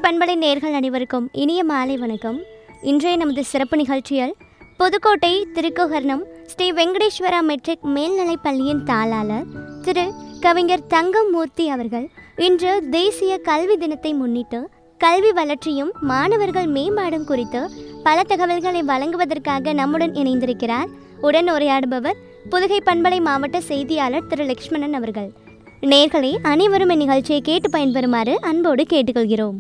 பண்பலை நேர்கள் அனைவருக்கும் இனிய மாலை வணக்கம் இன்றைய நமது சிறப்பு நிகழ்ச்சியில் புதுக்கோட்டை திருக்குகர்ணம் ஸ்ரீ வெங்கடேஸ்வரா மெட்ரிக் மேல்நிலைப் பள்ளியின் தாளாளர் திரு கவிஞர் தங்கமூர்த்தி அவர்கள் இன்று தேசிய கல்வி தினத்தை முன்னிட்டு கல்வி வளர்ச்சியும் மாணவர்கள் மேம்பாடும் குறித்து பல தகவல்களை வழங்குவதற்காக நம்முடன் இணைந்திருக்கிறார் உடன் உரையாடுபவர் புதுகை பண்பலை மாவட்ட செய்தியாளர் திரு லக்ஷ்மணன் அவர்கள் நேர்களே அனைவரும் இந்நிகழ்ச்சியை கேட்டு பயன்பெறுமாறு அன்போடு கேட்டுக்கொள்கிறோம்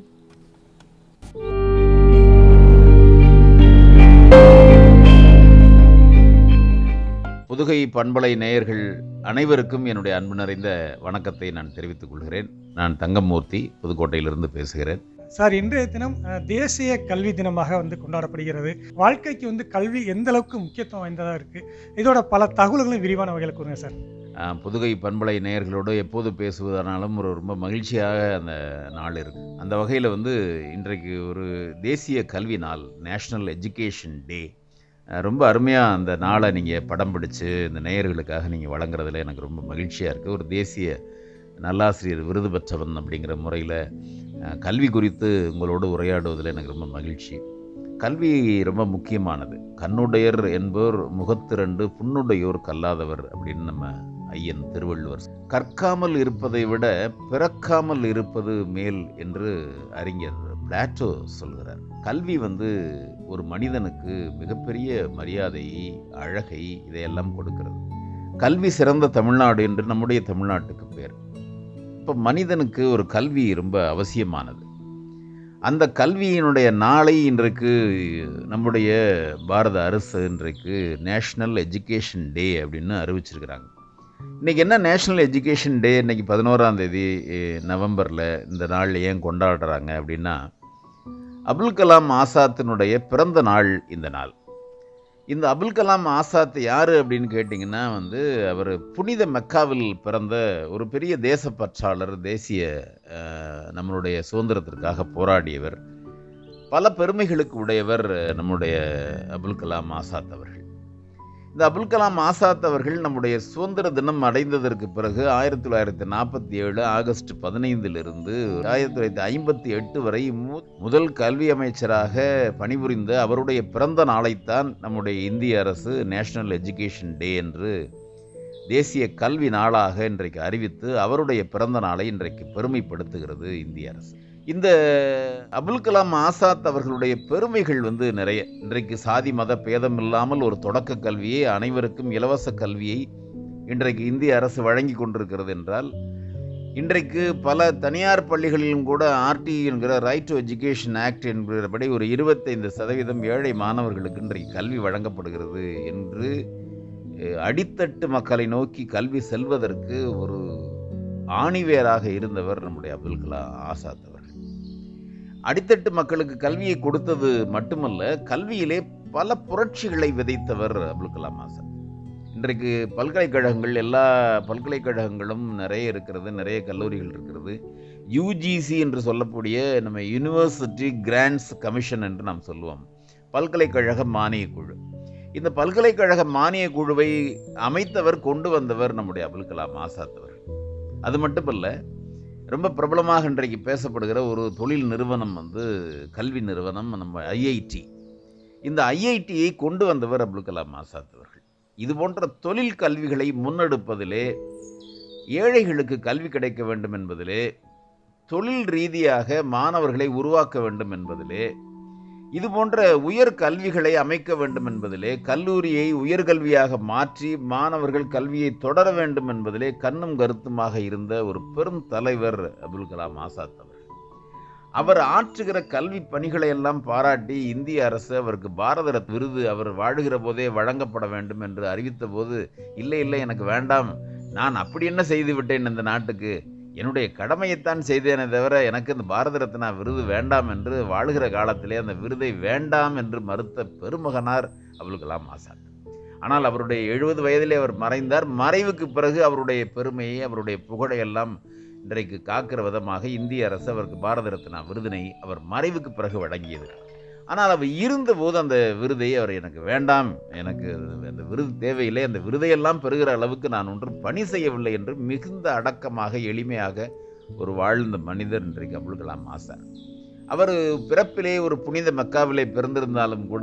புதுகை பண்பலை நேயர்கள் அனைவருக்கும் என்னுடைய அன்பு நிறைந்த வணக்கத்தை நான் தெரிவித்துக் கொள்கிறேன் நான் தங்கமூர்த்தி புதுக்கோட்டையிலிருந்து பேசுகிறேன் சார் இன்றைய தினம் அஹ், தேசிய கல்வி தினமாக வந்து கொண்டாடப்படுகிறது வாழ்க்கைக்கு வந்து கல்வி எந்த அளவுக்கு முக்கியத்துவம் வாய்ந்ததாக இருக்கு இதோட பல தகவல்களும் விரிவான வகையில் கூறுங்க சார் ஆஹ், புதுகை பண்பலை நேயர்களோடு எப்போது பேசுவதனாலும் ஒரு ரொம்ப மகிழ்ச்சியாக அந்த நாள் இருக்கு அந்த வகையில் வந்து இன்றைக்கு ஒரு தேசிய கல்வி நாள் நேஷ்னல் எஜுகேஷன் டே ரொம்ப அருமையாக அந்த நாளை நீங்கள் படம் பிடிச்சு இந்த நேயர்களுக்காக நீங்கள் வழங்குறதுல எனக்கு ரொம்ப மகிழ்ச்சியாக இருக்குது ஒரு தேசிய நல்லாசிரியர் விருது பெற்றவன் அப்படிங்கிற முறையில் அஹ், கல்வி குறித்து உங்களோடு உரையாடுவதில் எனக்கு ரொம்ப மகிழ்ச்சி கல்வி ரொம்ப முக்கியமானது கண்ணுடையர் என்போர் முகத்திரண்டு புண்ணுடையோர் கல்லாதவர் அப்படின்னு நம்ம ஐயன் திருவள்ளுவர் கற்காமல் இருப்பதை விட பிறக்காமல் இருப்பது மேல் என்று அறிஞர் பிளாட்டோ சொல்கிறார் கல்வி வந்து ஒரு மனிதனுக்கு மிகப்பெரிய மரியாதையை அழகை இதையெல்லாம் கொடுக்கிறது கல்வி சிறந்த தமிழ்நாடு என்று நம்முடைய தமிழ்நாட்டுக்கு பேர் இப்போ மனிதனுக்கு ஒரு கல்வி ரொம்ப அவசியமானது அந்த கல்வியினுடைய நாளை இன்றைக்கு நம்முடைய பாரத அரசு இன்றைக்கு நேஷ்னல் எஜுகேஷன் டே அப்படின்னு அறிவிச்சிருக்கிறாங்க இன்றைக்கி என்ன நேஷ்னல் எஜுகேஷன் டே இன்னைக்கு பதினோராம் தேதி நவம்பரில் இந்த நாள் ஏன் கொண்டாடுறாங்க அப்படின்னா அபுல் கலாம் ஆசாத்தினுடைய பிறந்த நாள் இந்த நாள் இந்த அபுல் கலாம் ஆசாத் யார் அப்படின்னு கேட்டிங்கன்னா வந்து அவர் புனித மெக்காவில் பிறந்த ஒரு பெரிய தேசப்பற்றாளர் தேசிய அஹ், நம்மளுடைய சுதந்திரத்திற்காக போராடியவர் பல பெருமைகளுக்கு உடையவர் நம்முடைய அபுல் கலாம் ஆசாத் அவர்கள் இந்த அபுல் கலாம் ஆசாத் அவர்கள் நம்முடைய சுதந்திர தினம் அடைந்ததற்கு பிறகு ஆயிரத்தி தொள்ளாயிரத்தி நாற்பத்தி ஏழு ஆகஸ்ட் பதினைந்திலிருந்து ஆயிரத்தி தொள்ளாயிரத்தி ஐம்பத்தி எட்டு வரை மு- முதல் கல்வி அமைச்சராக பணிபுரிந்த அவருடைய பிறந்த நாளைத்தான் நம்முடைய இந்திய அரசு நேஷனல் எஜுகேஷன் டே என்று தேசிய கல்வி நாளாக இன்றைக்கு அறிவித்து அவருடைய பிறந்த நாளை இன்றைக்கு பெருமைப்படுத்துகிறது இந்திய அரசு இந்த அபுல் கலாம் ஆசாத் அவர்களுடைய பெருமைகள் வந்து நிறைய இன்றைக்கு சாதி மத பேதம் இல்லாமல் ஒரு தொடக்க கல்வியை அனைவருக்கும் இலவச கல்வியை இன்றைக்கு இந்திய அரசு வழங்கி கொண்டிருக்கிறது என்றால் இன்றைக்கு பல தனியார் பள்ளிகளிலும் கூட ஆர்டி என்கிற ரைட் டு எஜுகேஷன் ஆக்ட் என்கிறபடி ஒரு இருபத்தைந்து சதவீதம் ஏழை மாணவர்களுக்கு இன்றைக்கு கல்வி வழங்கப்படுகிறது என்று அஹ், அடித்தட்டு மக்களை நோக்கி கல்வி செல்வதற்கு ஒரு ஆணிவேராக இருந்தவர் நம்முடைய அப்துல் கலாம் ஆசாத் அவர்கள் அடித்தட்டு மக்களுக்கு கல்வியை கொடுத்தது மட்டுமல்ல கல்வியிலே பல புரட்சிகளை விதைத்தவர் அப்துல் கலாம் ஆசாத் இன்றைக்கு பல்கலைக்கழகங்கள் எல்லா பல்கலைக்கழகங்களும் நிறைய இருக்கிறது நிறைய கல்லூரிகள் இருக்கிறது யூஜிசி என்று சொல்லக்கூடிய நம்ம யூனிவர்சிட்டி கிராண்ட்ஸ் கமிஷன் என்று நாம் சொல்லுவோம் பல்கலைக்கழக மானியக் குழு இந்த பல்கலைக்கழக மானியக் குழுவை அமைத்தவர் கொண்டு வந்தவர் நம்முடைய அபுல் கலாம் ஆசாத் அவர்கள் அது மட்டுமல்ல ரொம்ப பிரபலமாக இன்றைக்கு பேசப்படுகிற ஒரு தொழில் நிறுவனம் வந்து கல்வி நிறுவனம் நம்ம ஐஐடி இந்த ஐஐடியை கொண்டு வந்தவர் அப்துல் கலாம் ஆசாத் அவர்கள் இது போன்ற தொழில் கல்விகளை முன்னெடுப்பதிலே ஏழைகளுக்கு கல்வி கிடைக்க வேண்டும் என்பதிலே தொழில் ரீதியாக மாணவர்களை உருவாக்க வேண்டும் என்பதிலே இது போன்ற உயர் கல்விகளை அமைக்க வேண்டும் என்பதிலே கல்லூரியை உயர்கல்வியாக மாற்றி மாணவர்கள் கல்வியை தொடர வேண்டும் என்பதிலே கண்ணும் கருத்துமாக இருந்த ஒரு பெரும் தலைவர் அபுல் கலாம் ஆசாத் அவர்கள் அவர் ஆற்றுகிற கல்வி பணிகளை எல்லாம் பாராட்டி இந்திய அரசு அவருக்கு பாரத ரத்ன விருது அவர் வாழுகிற போதே வழங்கப்பட வேண்டும் என்று அறிவித்த போது இல்லை இல்லை எனக்கு வேண்டாம் நான் அப்படி என்ன செய்து விட்டேன் இந்த நாட்டுக்கு என்னுடைய கடமையைத்தான் செய்தேனே தவிர எனக்கு இந்த பாரத ரத்னா விருது வேண்டாம் என்று வாழுகிற காலத்திலே அந்த விருதை வேண்டாம் என்று மறுத்த பெருமகனார் அபுல் கலாம் ஆசாத் ஆனால் அவருடைய எழுபது வயதிலே அவர் மறைந்தார் மறைவுக்கு பிறகு அவருடைய பெருமையை அவருடைய புகழை எல்லாம் இன்றைக்கு காக்கிற விதமாக இந்திய அரசு அவருக்கு பாரத ரத்னா விருதினை அவர் மறைவுக்கு பிறகு வழங்கியது ஆனால் அவர் இருந்தபோது அந்த விருதை அவர் எனக்கு வேண்டாம் எனக்கு அந்த விருது தேவையில்லை அந்த விருதையெல்லாம் பெறுகிற அளவுக்கு நான் ஒன்றும் பணி செய்யவில்லை என்று மிகுந்த அடக்கமாக எளிமையாக ஒரு வாழ்ந்த மனிதர் இன்றைக்கு அப்துல் கலாம் ஆசார் அவர் பிறப்பிலே ஒரு புனித மக்காவிலே பிறந்திருந்தாலும் கூட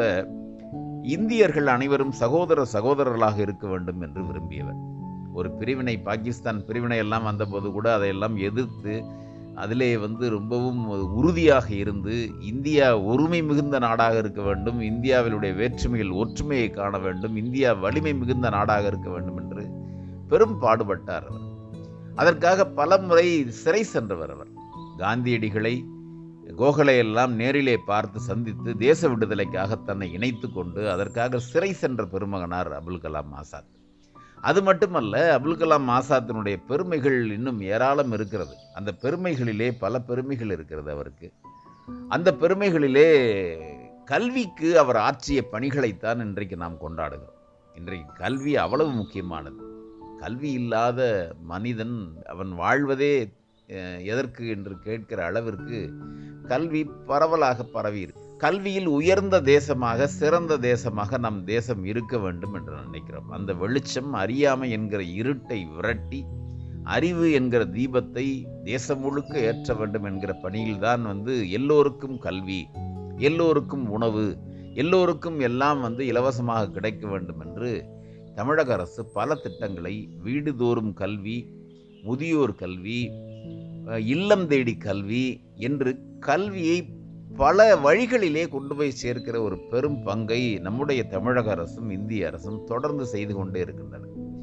இந்தியர்கள் அனைவரும் சகோதர சகோதரர்களாக இருக்க வேண்டும் என்று விரும்பியவர் ஒரு பிரிவினை பாகிஸ்தான் பிரிவினை எல்லாம் வந்தபோது கூட அதையெல்லாம் எதிர்த்து அதிலே வந்து ரொம்பவும் உறுதியாக இருந்து இந்தியா ஒருமை மிகுந்த நாடாக இருக்க வேண்டும் இந்தியாவிலுடைய வேற்றுமையில் ஒற்றுமையை காண வேண்டும் இந்தியா வலிமை மிகுந்த நாடாக இருக்க வேண்டும் என்று பெரும் பாடுபட்டார் அவர் அதற்காக பல முறை சிறை சென்றவர் அவர் காந்தியடிகளை கோகலை எல்லாம் நேரிலே பார்த்து சந்தித்து தேச விடுதலைக்காக தன்னை இணைத்து கொண்டு அதற்காக சிறை சென்ற பெருமகனார் அபுல் கலாம் ஆசாத் அது மட்டுமல்ல அபுல் கலாம் ஆசாத்தினுடைய பெருமைகள் இன்னும் ஏராளம் இருக்கிறது அந்த பெருமைகளிலே பல பெருமைகள் இருக்கிறது அவருக்கு அந்த பெருமைகளிலே கல்விக்கு அவர் ஆற்றிய பணிகளைத்தான் இன்றைக்கு நாம் கொண்டாடுகிறோம் இன்றைக்கு கல்வி அவ்வளவு முக்கியமானது கல்வி இல்லாத மனிதன் அவன் வாழ்வதே அஹ், எதற்கு என்று கேட்கிற அளவிற்கு கல்வி பரவலாக பரவி இருக்கு கல்வியில் உயர்ந்த தேசமாக சிறந்த தேசமாக நம் தேசம் இருக்க வேண்டும் என்று நினைக்கிறோம் அந்த வெளிச்சம் அறியாமை என்கிற இருட்டை விரட்டி அறிவு என்கிற தீபத்தை தேசம் முழுக்க ஏற்ற வேண்டும் என்கிற பணியில்தான் வந்து எல்லோருக்கும் கல்வி எல்லோருக்கும் உணவு எல்லோருக்கும் எல்லாம் வந்து இலவசமாக கிடைக்க வேண்டும் என்று தமிழக அரசு பல திட்டங்களை வீடுதோறும் கல்வி முதியோர் கல்வி அஹ், இல்லம் தேடி கல்வி என்று கல்வியை பல வழிகளிலே கொண்டு போய் சேர்க்கிற ஒரு பெரும் பங்கை நம்முடைய தமிழக அரசும் இந்திய அரசும் தொடர்ந்து செய்து கொண்டே இருக்கின்றன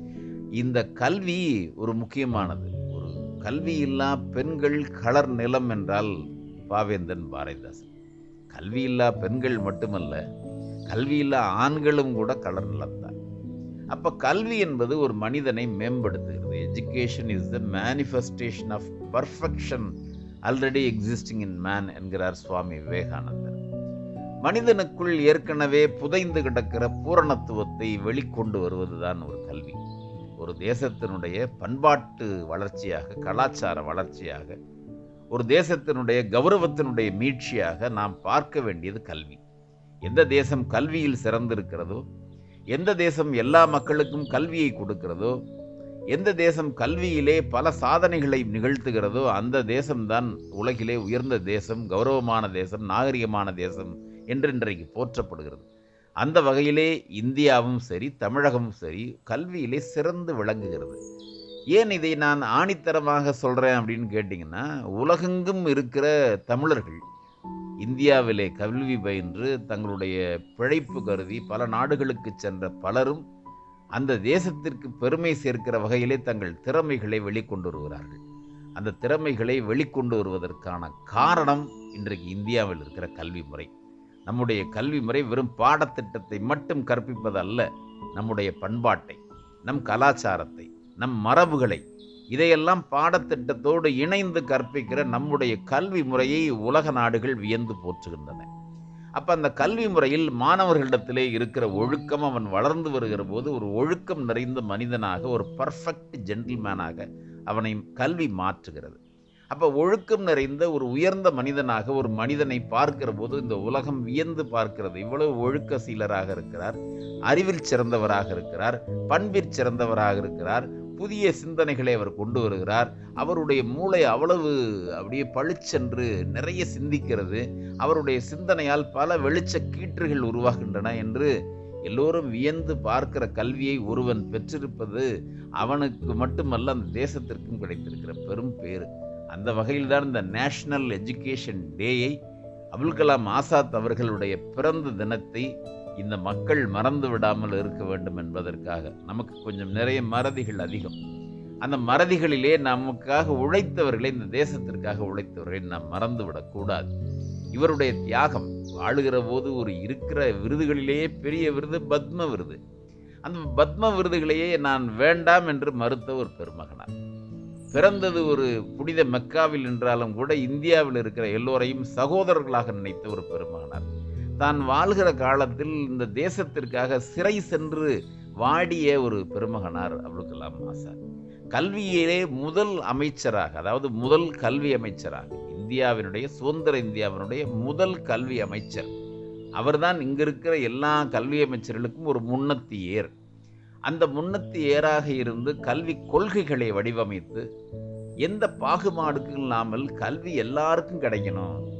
இந்த கல்வி ஒரு முக்கியமானது ஒரு கல்வி இல்லா பெண்கள் கலர் நிலம் என்றால் பாவேந்தன் பாரதிதாசன் கல்வி இல்லா பெண்கள் மட்டுமல்ல கல்வி இல்லா ஆண்களும் கூட கலர் நிலம்தான் அப்ப கல்வி என்பது ஒரு மனிதனை மேம்படுத்துகிறது education is the manifestation of perfection already existing in man என்கிறார் சுவாமி விவேகானந்தர் மனிதனுக்குள் ஏற்கனவே புதைந்து கிடக்கிற பூரணத்துவத்தை வெளிக்கொண்டு வருவதுதான் ஒரு கல்வி ஒரு தேசத்தினுடைய பண்பாட்டு வளர்ச்சியாக கலாச்சார வளர்ச்சியாக ஒரு தேசத்தினுடைய கௌரவத்தினுடைய மீட்சியாக நாம் பார்க்க வேண்டியது கல்வி எந்த தேசம் கல்வியில் சிறந்திருக்கிறதோ எந்த தேசம் எல்லா மக்களுக்கும் கல்வியை கொடுக்கிறதோ எந்த தேசம் கல்வியிலே பல சாதனைகளை நிகழ்த்துகிறதோ அந்த தேசம்தான் உலகிலே உயர்ந்த தேசம் கௌரவமான தேசம் நாகரிகமான தேசம் என்று இன்றைக்கு போற்றப்படுகிறது அந்த வகையிலே இந்தியாவும் சரி தமிழகமும் சரி கல்வியிலே சிறந்து விளங்குகிறது ஏன் இதை நான் ஆணித்தரமாக சொல்கிறேன் அப்படின்னு கேட்டிங்கன்னா உலகெங்கும் இருக்கிற தமிழர்கள் இந்தியாவிலே கல்வி பயின்று தங்களுடைய பிழைப்பு கருதி பல நாடுகளுக்கு சென்ற பலரும் அந்த தேசத்திற்கு பெருமை சேர்க்கிற வகையிலே தங்கள் திறமைகளை வெளிக்கொண்டு வருகிறார்கள் அந்த திறமைகளை வெளிக்கொண்டு வருவதற்கான காரணம் இன்றைக்கு இந்தியாவில் இருக்கிற கல்வி முறை நம்முடைய கல்வி முறை வெறும் பாடத்திட்டத்தை மட்டும் கற்பிப்பது அல்ல நம்முடைய பண்பாட்டை நம் கலாச்சாரத்தை நம் மரபுகளை இதையெல்லாம் பாடத்திட்டத்தோடு இணைந்து கற்பிக்கிற நம்முடைய கல்வி முறையை உலக நாடுகள் வியந்து போற்றுகின்றன அப்ப அந்த கல்வி முறையில் மாணவர்களிடத்திலே இருக்கிற ஒழுக்கம் அவன் வளர்ந்து வருகிற போது ஒரு ஒழுக்கம் நிறைந்த மனிதனாக ஒரு பர்ஃபெக்ட் ஜென்டில்மேனாக அவனை கல்வி மாற்றுகிறது அப்ப ஒழுக்கம் நிறைந்த ஒரு உயர்ந்த மனிதனாக ஒரு மனிதனை பார்க்கிற போது இந்த உலகம் வியந்து பார்க்கிறது இவ்வளவு ஒழுக்க சீலராக இருக்கிறார் அறிவில் சிறந்தவராக இருக்கிறார் பண்பிற் சிறந்தவராக இருக்கிறார் புதிய சிந்தனைகளை அவர் கொண்டு வருகிறார் அவருடைய மூளை அவ்வளவு அப்படியே பளிச்சென்று நிறைய சிந்திக்கிறது அவருடைய சிந்தனையால் பல வெளிச்ச கீற்றுகள் உருவாகின்றன என்று எல்லோரும் வியந்து பார்க்கிற கல்வியை ஒருவன் பெற்றிருப்பது அவனுக்கு மட்டுமல்ல அந்த தேசத்திற்கும் கிடைத்திருக்கிற பெரும் பேறு அந்த வகையில்தான் இந்த நேஷனல் எஜுகேஷன் டேயை அபுல் கலாம் ஆசாத் அவர்களுடைய பிறந்த தினத்தை இந்த மக்கள் மறந்து விடாமல் இருக்க வேண்டும் என்பதற்காக நமக்கு கொஞ்சம் நிறைய மறதிகள் அதிகம் அந்த மறதிகளிலே நமக்காக உழைத்தவர்களை இந்த தேசத்திற்காக உழைத்தவர்களை நாம் மறந்து விடக்கூடாது இவருடைய தியாகம் வாழுகிற போது ஒரு இருக்கிற விருதுகளிலேயே பெரிய விருது பத்ம விருது அந்த பத்ம விருதுகளையே நான் வேண்டாம் என்று மறுத்த ஒரு பெருமகனார் பிறந்தது ஒரு புனித மெக்காவில் என்றாலும் கூட இந்தியாவில் இருக்கிற எல்லோரையும் சகோதரர்களாக நினைத்த ஒரு பெருமகனார் தான் வாழ்கிற காலத்தில் இந்த தேசத்திற்காக சிறை சென்று வாடிய ஒரு பெருமகனார் அப்துல் கலாம் ஆசாத் கல்வியிலே முதல் அமைச்சராக அதாவது முதல் கல்வி அமைச்சராக இந்தியாவினுடைய சுதந்திர இந்தியாவினுடைய முதல் கல்வி அமைச்சர் அவர்தான் இங்க இருக்கிற எல்லா கல்வி அமைச்சர்களுக்கும் ஒரு முன்னத்தி ஏர் அந்த முன்னத்தி ஏராக இருந்து கல்வி கொள்கைகளை வடிவமைத்து எந்த பாகுபாடுக்கும் இல்லாமல் கல்வி எல்லாருக்கும் கிடைக்கணும்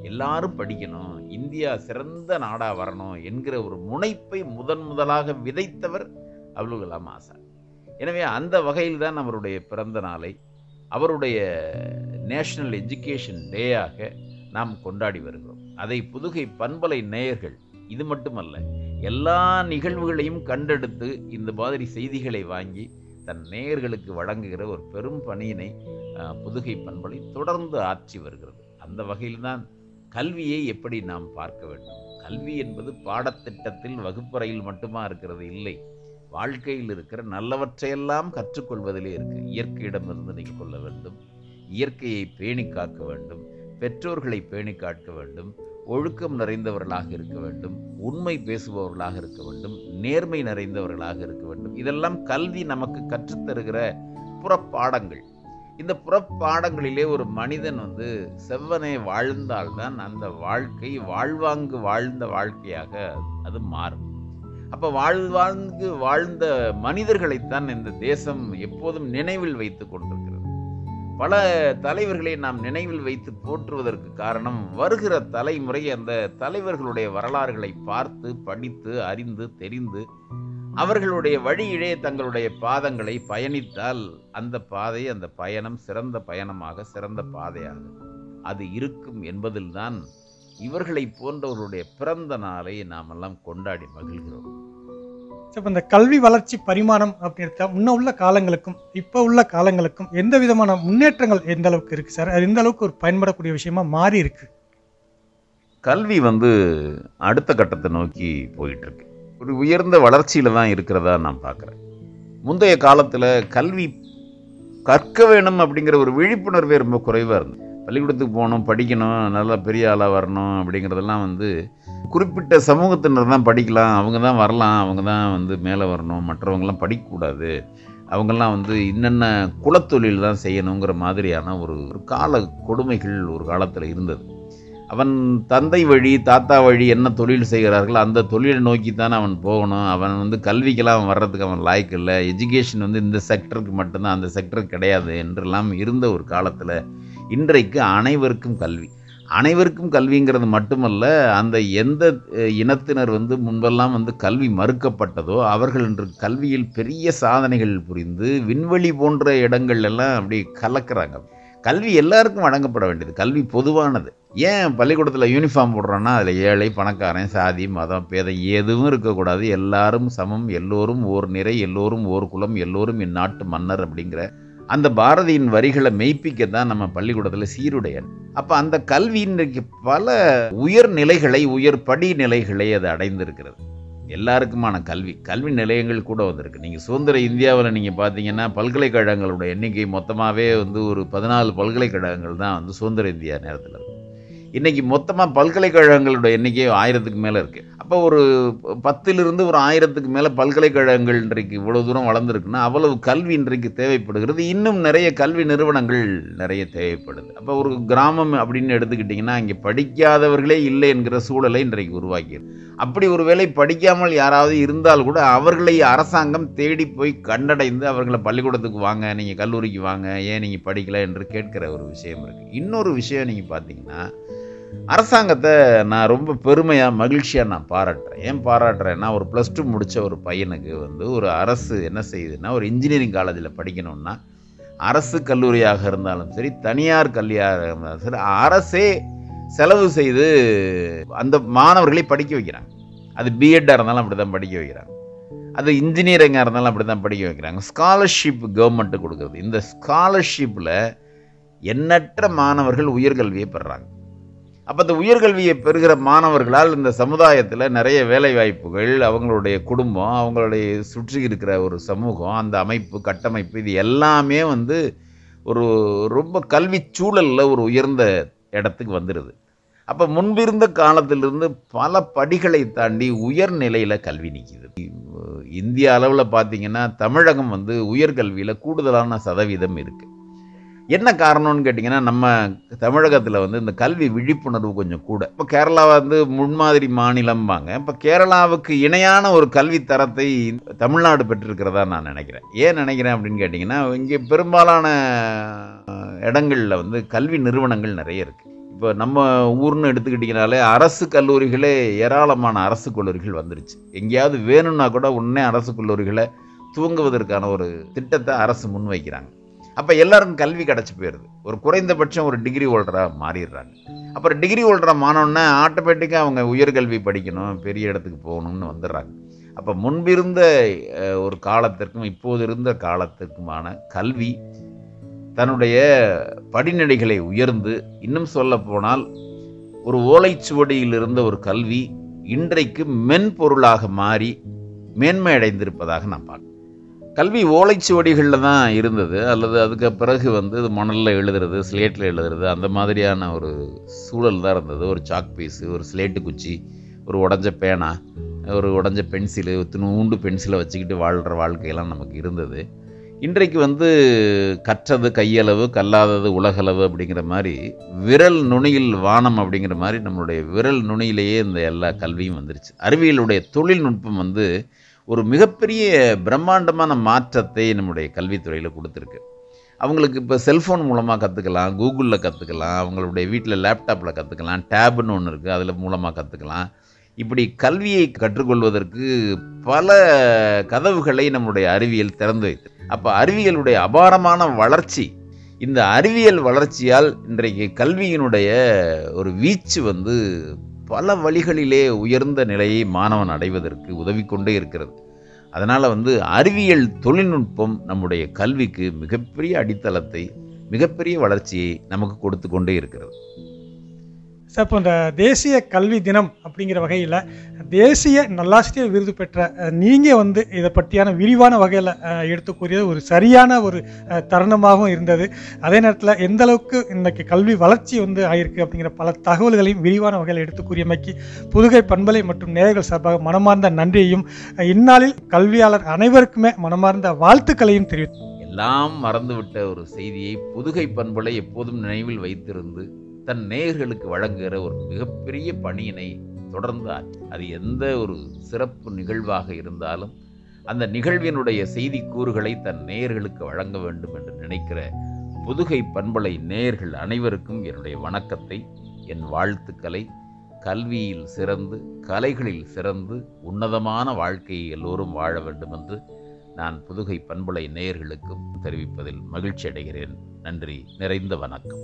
எல்லாரும் படிக்கணும் இந்தியா சிறந்த நாடா வரணும் என்கிற ஒரு முனைப்பை முதன் முதலாக விதைத்தவர் அப்துல் கலாம் ஆசாத் எனவே அந்த வகையில் தான் அவருடைய பிறந்த நாளை அவருடைய நேஷனல் எஜுகேஷன் டேயாக நாம் கொண்டாடி வருகிறோம் அதை புதுகை பண்பலை நேயர்கள் இது மட்டுமல்ல எல்லா நிகழ்வுகளையும் கண்டெடுத்து இந்த மாதிரி செய்திகளை வாங்கி தன் நேயர்களுக்கு வழங்குகிற ஒரு பெரும் பணியினை அஹ், புதுகை பண்பலை தொடர்ந்து ஆற்றி வருகிறது அந்த வகையில்தான் கல்வியை எப்படி நாம் பார்க்க வேண்டும் கல்வி என்பது பாடத்திட்டத்தில் வகுப்பறையில் மட்டுமா இருக்கிறது இல்லை வாழ்க்கையில் இருக்கிற நல்லவற்றையெல்லாம் கற்றுக்கொள்வதிலே இருக்கு இயற்கையிடமிருந்து நீங்கள் கொள்ள வேண்டும் இயற்கையை பேணி காக்க வேண்டும் பெற்றோர்களை பேணி காக்க வேண்டும் ஒழுக்கம் நிறைந்தவர்களாக இருக்க வேண்டும் உண்மை பேசுபவர்களாக இருக்க வேண்டும் நேர்மை நிறைந்தவர்களாக இருக்க வேண்டும் இதெல்லாம் கல்வி நமக்கு கற்றுத்தருகிற புறப்பாடங்கள் இந்த புறப்பாடங்களிலே ஒரு மனிதன் வந்து செவ்வனே வாழ்ந்தால்தான் அந்த வாழ்க்கை வாழ்வாங்கு வாழ்ந்த வாழ்க்கையாக அது மாறும் அப்ப வாழ்வாங்கு வாழ்ந்த மனிதர்களைத்தான் இந்த தேசம் எப்போதும் நினைவில் வைத்துக் கொண்டிருக்கிறது பல தலைவர்களை நாம் நினைவில் வைத்து போற்றுவதற்கு காரணம் வருகிற தலைமுறை அந்த தலைவர்களுடைய வரலாறுகளை பார்த்து படித்து அறிந்து தெரிந்து அவர்களுடைய வழியிலே தங்களுடைய பாதங்களை பயணித்தால் அந்த பாதை அந்த பயணம் சிறந்த பயணமாக சிறந்த பாதையாக அது இருக்கும் என்பதில்தான் இவர்களை போன்றவர்களுடைய பிறந்த நாளை நாமெல்லாம் கொண்டாடி மகிழ்கிறோம் சரி, இப்ப இந்த கல்வி வளர்ச்சி பரிமாணம் அப்படின்னு முன்ன உள்ள காலங்களுக்கும் இப்போ உள்ள காலங்களுக்கும் எந்த விதமான முன்னேற்றங்கள் எந்த அளவுக்கு இருக்கு சார் அது எந்த அளவுக்கு ஒரு பயன்படக்கூடிய விஷயமா மாறி இருக்கு கல்வி வந்து அடுத்த கட்டத்தை நோக்கி போயிட்டு இருக்கு ஒரு உயர்ந்த வளர்ச்சியில தான் இருக்கிறதா நான் பார்க்குறேன் முந்தைய காலத்துல கல்வி கற்க வேணும் அப்படிங்கிற ஒரு விழிப்புணர்வே ரொம்ப குறைவாக இருந்தது பள்ளிக்கூடத்துக்கு போகணும் படிக்கணும் நல்லா பெரிய ஆளாக வரணும் அப்படிங்கிறதெல்லாம் வந்து குறிப்பிட்ட சமூகத்தினர் தான் படிக்கலாம் அவங்க தான் வரலாம் அவங்க தான் வந்து மேலே வரணும் மற்றவங்களாம் படிக்கக்கூடாது அவங்கெல்லாம் வந்து இன்னென்ன குலத்தொழில் தான் செய்யணுங்கிற மாதிரியான ஒரு ஒரு கால கொடுமைகள் ஒரு காலத்தில் இருந்தது அவன் தந்தை வழி தாத்தா வழி என்ன தொழில் செய்கிறார்கள் அந்த தொழிலை நோக்கி தானே அவன் போகணும் அவன் வந்து கல்விக்கெல்லாம் அவன் வர்றதுக்கு அவன் லாய்க்கு இல்லை எஜுகேஷன் வந்து இந்த செக்டருக்கு மட்டும்தான் அந்த செக்டருக்கு கிடையாது என்றெல்லாம் இருந்த ஒரு காலத்தில் இன்றைக்கு அனைவருக்கும் கல்வி அனைவருக்கும் கல்விங்கிறது மட்டுமல்ல அந்த எந்த அஹ், இனத்தினர் வந்து முன்பெல்லாம் வந்து கல்வி மறுக்கப்பட்டதோ அவர்கள் இன்று கல்வியில் பெரிய சாதனைகள் புரிந்து விண்வெளி போன்ற இடங்கள் எல்லாம் அப்படி கலக்கிறாங்க கல்வி எல்லாருக்கும் வழங்கப்பட வேண்டியது கல்வி பொதுவானது ஏன் பள்ளிக்கூடத்தில் யூனிஃபார்ம் போடுறோன்னா அதில் ஏழை பணக்காரன் சாதி மதம் பேதம் எதுவும் இருக்கக்கூடாது எல்லாரும் சமம் எல்லோரும் ஓர் நிறை எல்லோரும் ஓர் குலம் எல்லோரும் இந்நாட்டு மன்னர் அப்படிங்கிற அந்த பாரதியின் வரிகளை மெய்ப்பிக்க தான் நம்ம பள்ளிக்கூடத்தில் சீருடையன் அப்போ அந்த கல்வி இன்றைக்கு பல உயர் நிலைகளை உயர் படி நிலைகளை அது அடைந்திருக்கிறது எல்லாருக்குமான கல்வி கல்வி நிலையங்கள் கூட வந்திருக்கு நீங்கள் சுதந்திர இந்தியாவில் நீங்கள் பார்த்தீங்கன்னா பல்கலைக்கழகங்களோட எண்ணிக்கை மொத்தமாகவே வந்து ஒரு பதினாலு பல்கலைக்கழகங்கள் தான் வந்து சுதந்திர இந்தியா நேரத்தில் இருக்கு இன்னைக்கு மொத்தமாக பல்கலைக்கழகங்களோட எண்ணிக்கை ஆயிரத்துக்கு மேலே இருக்குது அப்போ ஒரு பத்திலிருந்து ஒரு ஆயிரத்துக்கு மேலே பல்கலைக்கழகங்கள் இன்றைக்கு இவ்வளோ தூரம் வளர்ந்துருக்குன்னா அவ்வளவு கல்வி இன்றைக்கு தேவைப்படுகிறது இன்னும் நிறைய கல்வி நிறுவனங்கள் நிறைய தேவைப்படுது அப்போ ஒரு கிராமம் அப்படின்னு எடுத்துக்கிட்டிங்கன்னா இங்கே படிக்காதவர்களே இல்லை என்கிற சூழலை இன்றைக்கு உருவாக்கியது அப்படி ஒருவேளை படிக்காமல் யாராவது இருந்தால் கூட அவர்களை அரசாங்கம் தேடி போய் கண்டடைந்து அவர்களை பள்ளிக்கூடத்துக்கு வாங்க நீங்கள் கல்லூரிக்கு வாங்க ஏன் நீங்கள் படிக்கல என்று கேட்கிற ஒரு விஷயம் இருக்குது இன்னொரு விஷயம் நீங்கள் பார்த்தீங்கன்னா அரசாங்கத்தை நான் ரொம்ப பெருமையாக மகிழ்ச்சியாக நான் பாராட்டுறேன் ஏன் பாராட்டுறேன்னா ஒரு ப்ளஸ் டூ முடித்த ஒரு பையனுக்கு வந்து ஒரு அரசு என்ன செய்யுதுன்னா ஒரு இன்ஜினியரிங் காலேஜில் படிக்கணும்னா அரசு கல்லூரியாக இருந்தாலும் சரி தனியார் கல்வியாக இருந்தாலும் சரி அரசே செலவு செய்து அந்த மாணவர்களை படிக்க வைக்கிறாங்க அது பிஎட்டாக இருந்தாலும் அப்படி தான் படிக்க வைக்கிறாங்க அது இன்ஜினியரிங்காக இருந்தாலும் அப்படி தான் படிக்க வைக்கிறாங்க ஸ்காலர்ஷிப் கவர்மெண்ட்டு கொடுக்குறது இந்த ஸ்காலர்ஷிப்பில் எண்ணற்ற மாணவர்கள் உயர்கல்வியை பெறுறாங்க அப்போ இந்த உயர்கல்வியை பெறுகிற மாணவர்களால் இந்த சமுதாயத்தில் நிறைய வேலை வாய்ப்புகள் அவங்களுடைய குடும்பம் அவங்களுடைய சுற்றி இருக்கிற ஒரு சமூகம் அந்த அமைப்பு கட்டமைப்பு இது எல்லாமே வந்து ஒரு ரொம்ப கல்வி சூழலில் ஒரு உயர்ந்த இடத்துக்கு வந்துடுது அப்போ முன்பிருந்த காலத்திலிருந்து பல படிகளை தாண்டி உயர்நிலையில் கல்வி நிற்கிது இந்திய அளவில் பார்த்தீங்கன்னா தமிழகம் வந்து உயர்கல்வியில் கூடுதலான சதவீதம் இருக்குது என்ன காரணம்னு கேட்டிங்கன்னா நம்ம தமிழகத்தில் வந்து இந்த கல்வி விழிப்புணர்வு கொஞ்சம் கூட இப்போ கேரளா வந்து முன்மாதிரி மாநிலம்பாங்க இப்போ கேரளாவுக்கு இணையான ஒரு கல்வி தரத்தை தமிழ்நாடு பெற்றிருக்கிறதா நான் நினைக்கிறேன் ஏன் நினைக்கிறேன் அப்படின்னு கேட்டிங்கன்னா இங்கே பெரும்பாலான இடங்களில் வந்து கல்வி நிறுவனங்கள் நிறைய இருக்குது இப்போ இப்போ நம்ம ஊர்னு எடுத்துக்கிட்டிங்கனாலே அரசு கல்லூரிகளே ஏராளமான அரசு கல்லூரிகள் வந்துருச்சு எங்கேயாவது வேணும்னா கூட உடனே அரசு கல்லூரிகளை துவங்குவதற்கான ஒரு திட்டத்தை அரசு முன்வைக்கிறாங்க அப்போ எல்லாருக்கும் கல்வி கிடச்சி போயிடுது ஒரு குறைந்தபட்சம் ஒரு டிகிரி ஹோல்டராக மாறிடுறாங்க அப்புறம் டிகிரி ஹோல்டராக மானோன்னா ஆட்டோமேட்டிக்காக அவங்க உயர்கல்வி படிக்கணும் பெரிய இடத்துக்கு போகணும்னு வந்துடுறாங்க அப்போ முன்பிருந்த அஹ், ஒரு காலத்திற்கும் இப்போது இருந்த காலத்திற்குமான கல்வி தன்னுடைய படிநிலைகளை உயர்ந்து இன்னும் சொல்ல போனால் ஒரு ஓலைச்சுவடியில் இருந்த ஒரு கல்வி இன்றைக்கு மென்பொருளாக மாறி மேன்மை அடைந்திருப்பதாக நான் பார்க்கிறேன் கல்வி ஓலைச்சுவடிகளில் தான் இருந்தது அல்லது அதுக்கு பிறகு வந்து இது மணலில் எழுதுறது ஸ்லேட்டில் எழுதுறது அந்த மாதிரியான ஒரு சூழல் தான் இருந்தது ஒரு சாக் பீஸு ஒரு ஸ்லேட்டு குச்சி ஒரு உடஞ்ச பேனா ஒரு உடஞ்ச பென்சிலு நூண்டு பென்சிலை வச்சுக்கிட்டு வாழ்கிற வாழ்க்கையெல்லாம் நமக்கு இருந்தது இன்றைக்கு வந்து கற்றது கையளவு கல்லாதது உலகளவு அப்படிங்கிற மாதிரி விரல் நுனியில் வானம் அப்படிங்கிற மாதிரி நம்மளுடைய விரல் நுனியிலேயே இந்த எல்லா கல்வியும் வந்துருச்சு அறிவியலுடைய தொழில்நுட்பம் வந்து ஒரு மிகப்பெரிய பிரம்மாண்டமான மாற்றத்தை நம்முடைய கல்வித்துறையில் கொடுத்துருக்கு அவங்களுக்கு இப்போ செல்ஃபோன் மூலமாக கற்றுக்கலாம் கூகுளில் கற்றுக்கலாம் அவங்களுடைய வீட்டில் லேப்டாப்பில் கற்றுக்கலாம் டேப்னு ஒன்று இருக்குது அதில் மூலமாக கற்றுக்கலாம் இப்படி கல்வியை கற்றுக்கொள்வதற்கு பல கதவுகளை நம்முடைய அறிவியல் திறந்து வைத்து அப்போ அறிவியலுடைய அபாரமான வளர்ச்சி இந்த அறிவியல் வளர்ச்சியால் இன்றைக்கு கல்வியினுடைய ஒரு வீச்சு வந்து பல வழிகளிலே உயர்ந்த நிலையை மாணவன் அடைவதற்கு உதவி கொண்டே இருக்கிறது அதனால் வந்து அறிவியல் தொழில்நுட்பம் நம்முடைய கல்விக்கு மிகப்பெரிய அடித்தளத்தை மிகப்பெரிய வளர்ச்சியை நமக்கு கொடுத்து கொண்டே இருக்கிறது சார் இப்போ இந்த தேசிய கல்வி தினம் அப்படிங்கிற வகையில் தேசிய நல்லாசிரியர் விருது பெற்ற அஹ், நீங்க வந்து இதை பற்றியான விரிவான வகையில் எடுத்து கூறியது ஒரு சரியான ஒரு அஹ், தருணமாகவும் இருந்தது அதே நேரத்தில் எந்த அளவுக்கு இன்னைக்கு கல்வி வளர்ச்சி வந்து ஆயிருக்கு அப்படிங்கிற பல தகவல்களையும் விரிவான வகையில் எடுத்து கூறியமைக்கு புதுகை பண்பலை மற்றும் நேயர்கள் சார்பாக மனமார்ந்த நன்றியையும் அஹ், இந்நாளில் கல்வியாளர் அனைவருக்குமே மனமார்ந்த வாழ்த்துக்களையும் தெரிவித்து எல்லாம் மறந்துவிட்ட ஒரு செய்தியை புதுகை பண்பலை எப்போதும் நினைவில் வைத்திருந்து தன் நேயர்களுக்கு வழங்குகிற ஒரு மிகப்பெரிய பணியினை தொடர்ந்து ஆற்று. அது எந்த ஒரு சிறப்பு நிகழ்வாக இருந்தாலும் அந்த நிகழ்வினுடைய செய்தி கூறுகளை தன் நேயர்களுக்கு வழங்க வேண்டும் என்று நினைக்கிற புதுகை பண்பலை நேயர்கள் அனைவருக்கும் என்னுடைய வணக்கத்தை என் வாழ்த்துக்களை கல்வியில் சிறந்து கலைகளில் சிறந்து உன்னதமான வாழ்க்கையை எல்லோரும் வாழ வேண்டும் என்று நான் புதுகை பண்பலை நேயர்களுக்கும் தெரிவிப்பதில் மகிழ்ச்சி அடைகிறேன் நன்றி நிறைந்த வணக்கம்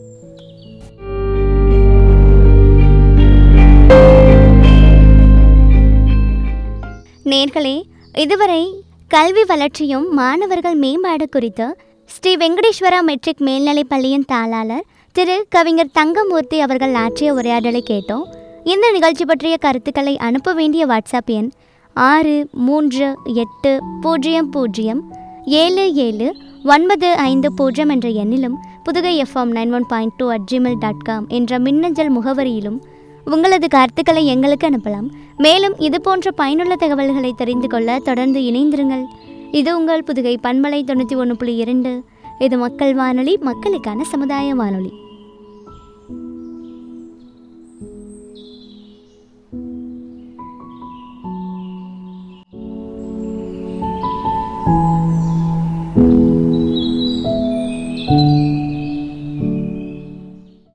நேர்களே இதுவரை கல்வி வளர்ச்சியும் மாணவர்கள் மேம்பாடு குறித்து ஸ்ரீ வெங்கடேஸ்வரா மெட்ரிக் மேல்நிலைப் பள்ளியின் தாளாளர் திரு கவிஞர் தங்கமூர்த்தி அவர்கள் ஆற்றிய உரையாடலை கேட்டோம் இந்த நிகழ்ச்சி பற்றிய கருத்துக்களை அனுப்ப வேண்டிய வாட்ஸ்அப் எண் ஆறு மூன்று எட்டு பூஜ்ஜியம் பூஜ்ஜியம் ஏழு ஏழு ஒன்பது ஐந்து பூஜ்ஜியம் என்ற எண்ணிலும் Pudugai FM nine one point two at Gmail dot com என்ற மின்னஞ்சல் முகவரியிலும் உங்களது கருத்துக்களை எங்களுக்கு அனுப்பலாம் மேலும் இது போன்ற பயனுள்ள தகவல்களை தெரிந்து கொள்ள தொடர்ந்து இணைந்திருங்கள் இது உங்கள் புதுகை பண்பலை தொண்ணூற்றி ஒன்று புள்ளி இரண்டு இது மக்கள் வானொலி மக்களுக்கான சமுதாய வானொலி